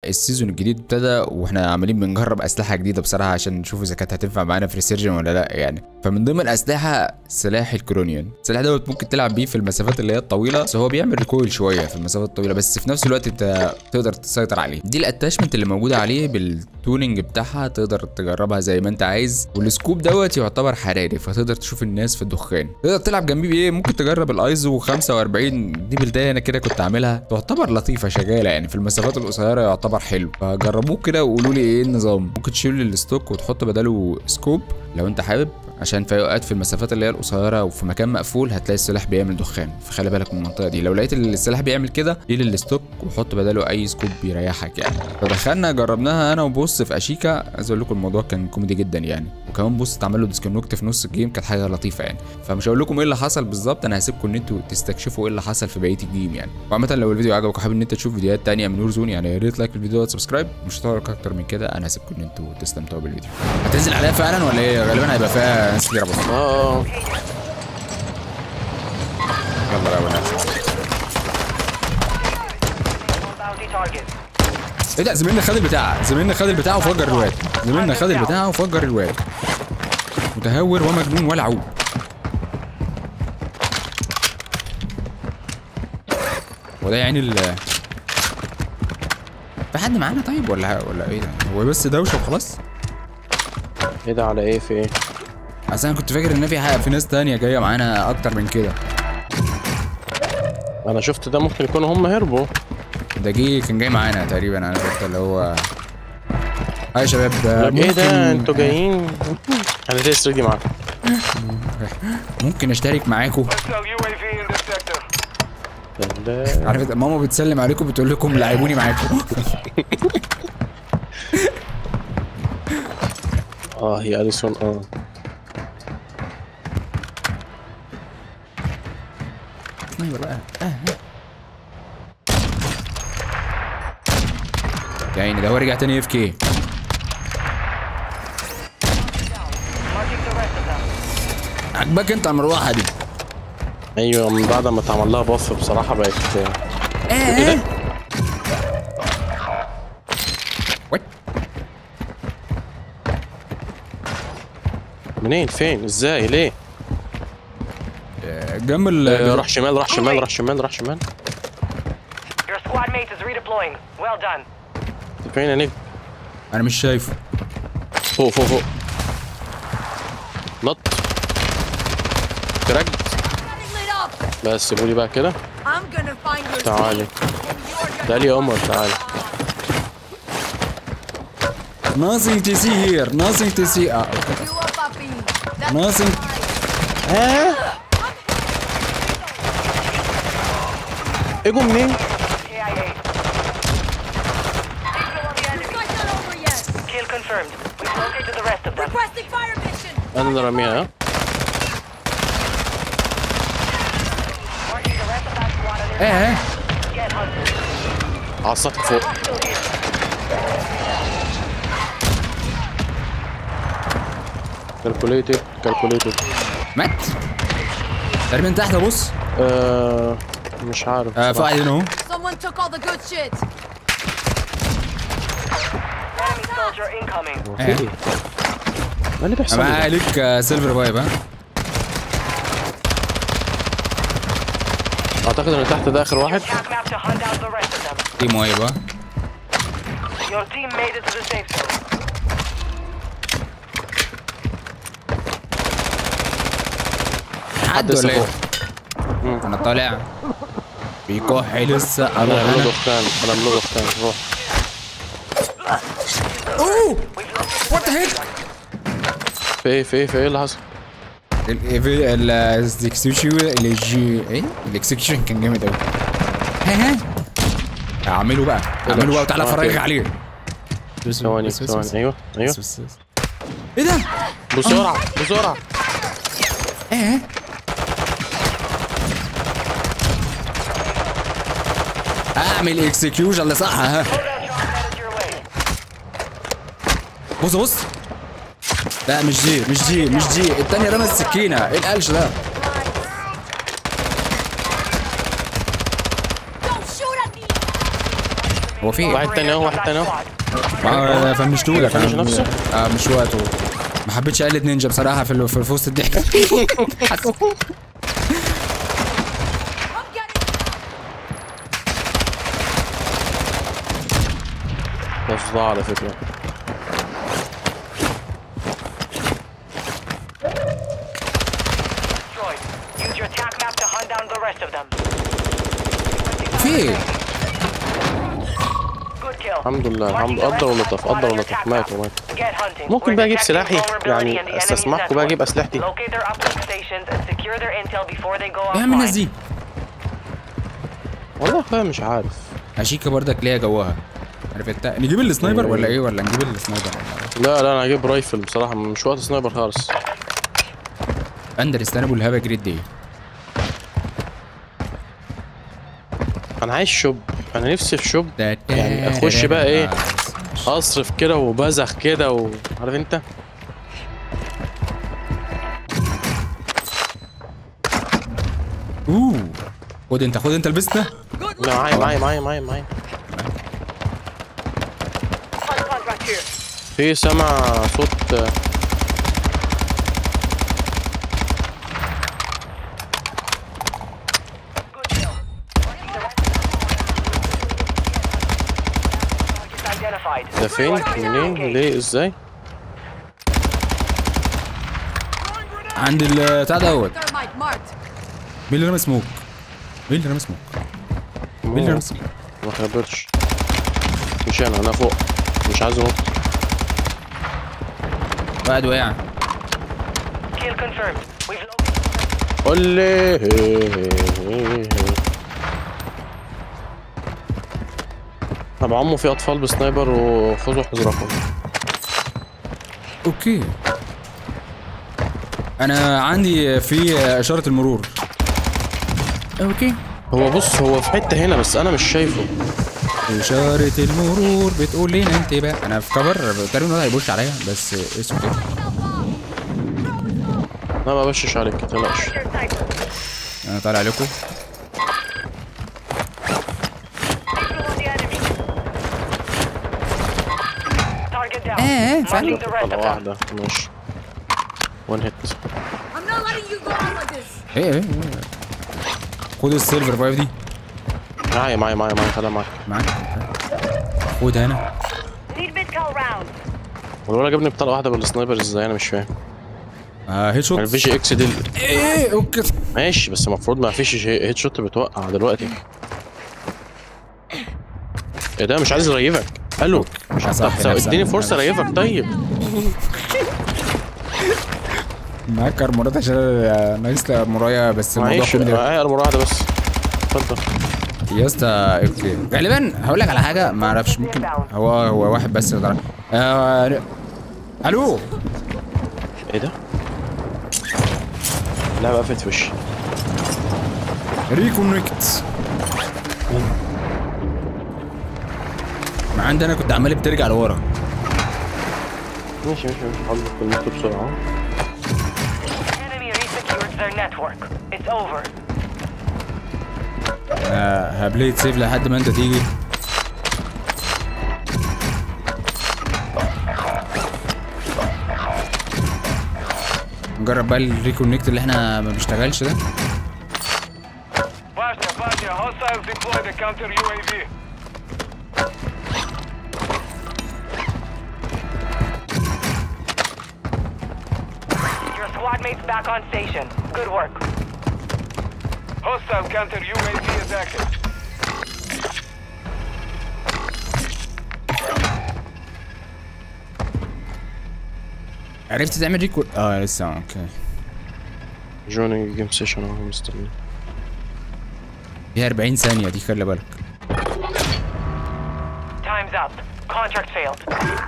السيزون الجديد ابتدى واحنا عمالين بنجرب اسلحه جديده بصراحه عشان نشوف اذا كانت هتنفع معانا في ريسيرجن ولا لا يعني فمن ضمن الاسلحه سلاح الكرونيون السلاح دوت ممكن تلعب بيه في المسافات اللي هي الطويله بس هو بيعمل ريكويل شويه في المسافات الطويله بس في نفس الوقت انت تقدر تسيطر عليه دي الاتاشمنت اللي موجوده عليه بالتوننج بتاعها تقدر تجربها زي ما انت عايز والسكوب دوت يعتبر حراري فتقدر تشوف الناس في الدخان تقدر تلعب جنبيه بايه ممكن تجرب الايزو 45 دي بالدايه انا كده كنت عاملها تعتبر لطيفه شغاله يعني في المسافات القصيره يعتبر حلو فجربوه كده وقولوا لي ايه النظام ممكن تشيل الستوك وتحط بداله سكوب لو انت حابب عشان في اوقات في المسافات اللي هي القصيره وفي مكان مقفول هتلاقي السلاح بيعمل دخان فخلي بالك من المنطقه دي لو لقيت السلاح بيعمل كده شيل الستوك وحط بداله اي سكوب بيريحك يعني فدخلنا جربناها انا وبص في اشيكا عايز اقول لكم الموضوع كان كوميدي جدا يعني وكمان بص اتعمل له ديسكونكت في نص الجيم كانت حاجه لطيفه يعني فمش هقول لكم ايه اللي حصل بالظبط انا هسيبكم ان انتوا تستكشفوا ايه اللي حصل في بقيه الجيم يعني وعامه لو الفيديو عجبك وحابب ان انت تشوف فيديوهات تانية من ورزون يعني يا ريت لايك الفيديو وسبسكرايب مش هتعرف اكتر من كده انا هسيبكم ان انتوا تستمتعوا بالفيديو هتنزل عليها فعلا ولا ايه غالبا هيبقى فيها ناس كتير بس اه اه يلا بقى ولا Bounty target. ايه ده زميلنا خد البتاع زميلنا خد البتاع وفجر الواد زميلنا خد البتاع وفجر الواد متهور ومجنون ولعوب وده يعني ال في حد معانا طيب ولا ولا ايه ده هو بس دوشه وخلاص ايه ده على ايه في ايه اصل انا كنت فاكر ان في حق في ناس تانية جايه معانا اكتر من كده انا شفت ده ممكن يكونوا هم هربوا ده جه كان جاي معانا تقريبا انا شفت اللي هو هاي يا شباب ده طب ايه ده ممكن- انتوا جايين انا ليه السري دي معاكم ممكن اشترك معاكم Hostile UAV in this sector. ده- عارف ماما بتسلم عليكم بتقول لكم لعبوني معاكم اه هي اليسون اه ايوه بقى يا عيني ده هو رجع تاني اف كي Marking the rest of them. عجبك انت المروحه دي ايوه من بعد ما اتعمل لها باف بصراحه بقت ايه ده؟ وات منين فين ازاي ليه جنب ال آه، راح شمال راح شمال راح شمال راح شمال Your squad mate is redeploying. Well done. فين يا نجم انا مش شايفه فوق فوق فوق نط كراك Lit up. بس سيبولي بقى كده I'm gonna find your تعالي team, and you're gonna تعالي يا قمر تعالي nothing to see here nothing to see اه اوكي do a puppy. That's nothing right. اجوا منين KIA. Fight's not over yet. Kill confirmed. We've located the rest of them. Requesting fire mission. انا اللي راميها ها Marking the rest of that squad on your ايه Get hunted. على السطح فوق Hostile here. كالكوليتد كالكوليتد مات تقريبا تحت بص آه مش عارف آه في واحد هنا اهو Someone took all the good shit. Enemy soldier incoming. في ايه؟ ما اللي بيحصل معايا لي ده؟ عليك آه، سيلفر فايب ها اعتقد ان تحت ده اخر واحد Attack map to hunt out the rest of them. تيم وايب ها Your team made it to the safe zone. حد لسه ولا ايه فوق. انا طالع بيكح لسه انا اروح ملوك انا اختان انا ملوك اختان روح اوه وات ذا هيك في ايه في ايه في ايه اللي حصل؟ الاكسكيوشن الجي ايه الاكسكيوشن كان جامد قوي ها ها اعمله بقى اعمله بقى وتعالى آه، افرجك كده. عليه بس- ثواني بس- بس- ثواني بس- ايوه ايوه بس- بس- بس. ايه ده؟ بسرعه بسرعه ايه اعمل اكسكيوشن اللي صح ها Loadout drop headed your way. بص بص لا مش دي مش دي مش دي التانية رمى السكينة ايه القلش ده؟ Don't shoot at me. هو في واحد تاني اهو واحد تاني اهو اه فمشتولك فنش انا نفسه؟ اه مش وقته ما حبيتش اقلد نينجا بصراحه في ال- في في وسط الضحك حس- Come get it. ده صداع على فكره Destroyed. Use your attack map to hunt down the rest of them. في ايه؟ Good kill. الحمد لله الحمد قدر ولطف قدر ولطف ماتوا ماتوا Get hunting. ممكن We're بقى اجيب detecting سلاحي vulnerability يعني in the enemy's استسمحكم بقى اجيب network. اسلحتي Locate their uplink stations and secure their intel before they go يا عم الناس offline. دي والله يا اخويا مش عارف اشيكا برضك ليها جوها عارف انت نجيب السنايبر ولا ايه ولا نجيب السنايبر ولا لا لا انا هجيب رايفل بصراحه مش وقت سنايبر خالص اندر استنبول هابا جريد دي انا عايز شوب انا نفسي في شوب يعني اخش بقى ايه اصرف كده وبزخ كده وعارف انت اوه خد انت خد انت البس ده لا معايا معايا معايا معايا معايا Contract here. في سمع صوت آه، Good kill. Targets identified. ده فين منين ليه ازاي عند البتاع دوت Thermite marked. مين اللي رمى سموك؟ مين اللي رمى سموك؟ مين اللي رمى سموك؟ ما خبرش مش انا انا فوق مش عايز انط واحد وقع Kill confirmed. We've located قول لي طب عمو في اطفال بسنايبر وخذوا حذركم اوكي انا عندي في اشاره المرور اوكي هو بص هو في حته هنا بس انا مش شايفه اشاره المرور بتقول لنا انتباه انا في كفر تقريبا الواد هيبوش عليا بس اسمه كده لا ما بشش عليك ما تقلقش انا طالع لكم target down. Eh, Marking the rest طلقه of them. واحده ماشي وان هيت I'm not letting you go out like this. ايه ايه إيه. خد السيلفر فايف دي معايا معايا معايا معايا خليها معاك معاك خد هنا Need mid-call round. والولا جابني بطلقه واحده بالسنايبر ازاي انا مش فاهم آه هيد شوت الفي جي اكس دي ايه اوكي ماشي بس المفروض ما فيش هيد شوت بتوقع دلوقتي ايه ده مش عايز اريفك الو مش صح، طب نفس- اديني فرصه نفس. اريفك طيب معاك ارمورات عشان أنا ناقص لي ارمورايه بس الموضوع معيش كوميدي معايا ارمر واحده بس اتفضل يا اسطى اوكي غالبا هقول لك على حاجه ما اعرفش ممكن هو هو واحد بس اللي طلع. آه... الو ايه ده؟ لا قفلت في وشي ريكونكت ما عندي انا كنت عمال بترجع لورا ماشي ماشي ماشي حاضر كلمته بسرعه Enemy resecured their network. It's over. آه هبليت سيف لحد ما انت تيجي نجرب بقى الريكونكت اللي احنا ما بيشتغلش ده Basta, Basta, hostiles deploy the counter UAV. Your squad mates back on station. Good work. Hostile counter UAV is active. عرفت تعمل ريكو اه لسه اوكي جوني جيم سيشن اهو مستني فيها 40 ثانية دي خلي بالك Time's up. Contract failed.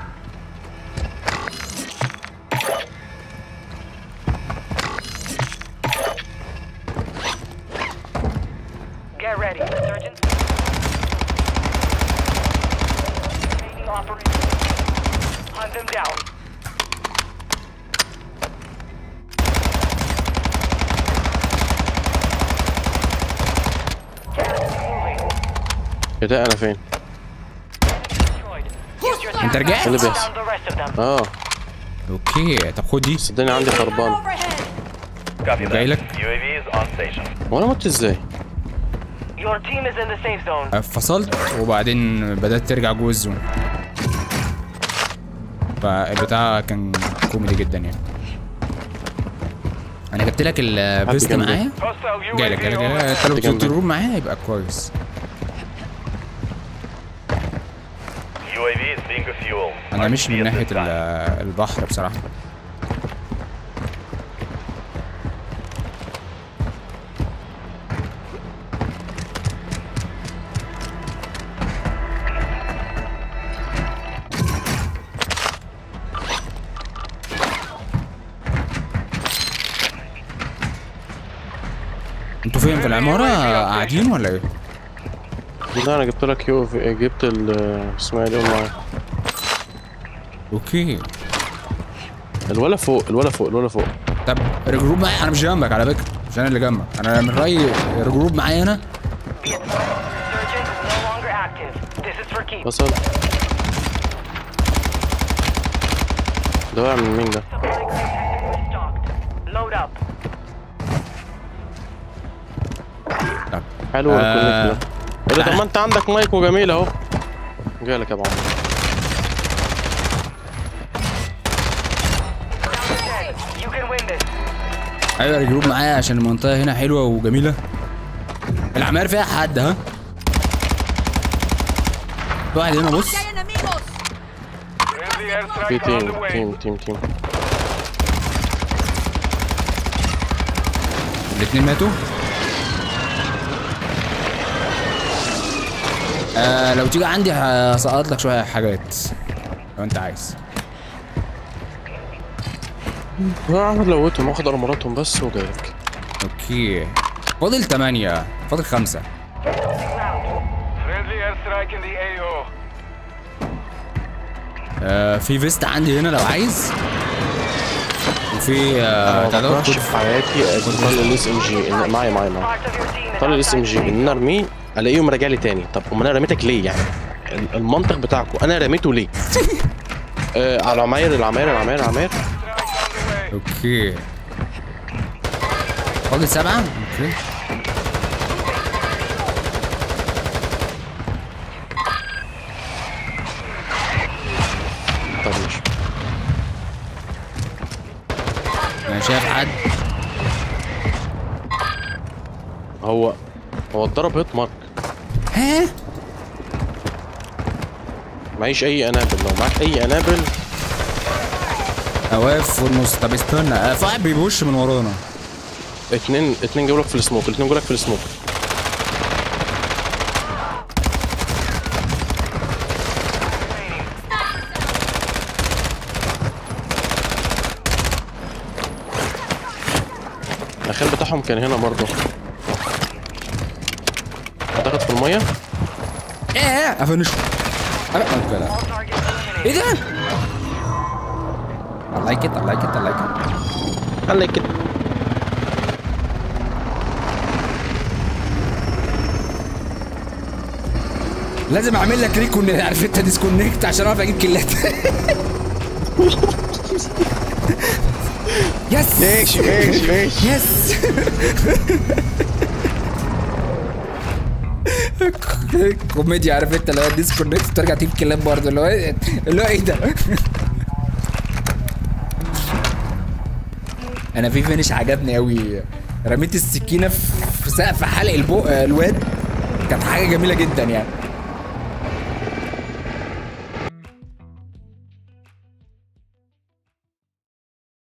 Get ready. Surgeons. Remaining operators. Hunt them down. Moving. ايه ده انا فين؟ انت رجعت اللي Down بيحصل the rest of them. اه اوكي طب خد دي صدقني عندي خربان Overhead. Copy جاي that. لك UAV is on station. وانا مت ازاي؟ Your team is in the safe zone. فصلت وبعدين بدات ترجع جوه الزون فالبتاع كان كوميدي جدا يعني انا جبت لك الفيست جنبه. معايا Hostile جاي لك UAV جاي لك overhead. انت لو حد جنبك. تروح معايا يبقى كويس UAV is being refueled. انا مش من RTB at ناحيه this ال- time. البحر بصراحه انتوا فين في العمارة قاعدين ولا ايه؟ لا انا جبت لك يو في جبت ال اسمها ايه دي معايا اوكي الولا فوق الولا فوق الولا فوق طب رجروب معايا انا مش جنبك على فكرة مش انا اللي جنبك انا من رأيي رجروب معايا انا Be advised, Surgeon is no longer active. This is for keep. وصل ده واقع من مين ده؟ Stocked. Load up. طب حلو آه. الكونكت ده ايه ده طب ما انت عندك مايك وجميل اهو جايلك يا ابو عمرو You can win this. ايوه رجروب معايا عشان المنطقة هنا حلوة وجميلة العماير فيها حد ها في واحد هنا بص Hay enemigos. Friendly في airstrike on the تيم way. تيم تيم تيم الاتنين ماتوا آه لو تيجي عندي هسقط لك شوية حاجات لو انت عايز لا عمر لوتهم واخد ارمراتهم بس وجايلك اوكي فاضل تمانية فاضل خمسة Friendly airstrike in the AO. آه في فيست عندي هنا لو عايز وفي آه ما بتاع دوت بكرهش في حياتي اطلع الاس ام جي إن- معايا معايا معايا Parts of your team is طلع الاس ام outside جي safe ان انا ارميه الاقيهم راجع لي تاني طب امال انا رميتك ليه يعني ال- المنطق بتاعكم انا رميته ليه آه على العماير العماير العماير العماير Strike on the way. اوكي فاضل سبعة اوكي طب ماشي انا شايف حد هو هو اتضرب هيت مارك ها معيش اي انابل لو معاك اي انابل واقف في النص طب استنى آه، في واحد بيبوش من ورانا اتنين اتنين جولك في السموك الاتنين جولك في السموك الاخير بتاعهم كان هنا برضه اعتقد في الميه ايه افنشه أه، اوكي لا All targets eliminated. ايه ده؟ I like it I like it I like it قال لي كده لازم اعمل لك ريكون عارف انت ديسكونكت عشان اعرف اجيب كلات يس ماشي ماشي ماشي يس كوميديا عارف انت اللي هو ديسكونكت ترجع تجيب كلات برضه اللي هو إيه- اللي هو ايه ده انا في فينش عجبني قوي رميت السكينه في في سقف حلق البق الواد كانت حاجه جميله جدا يعني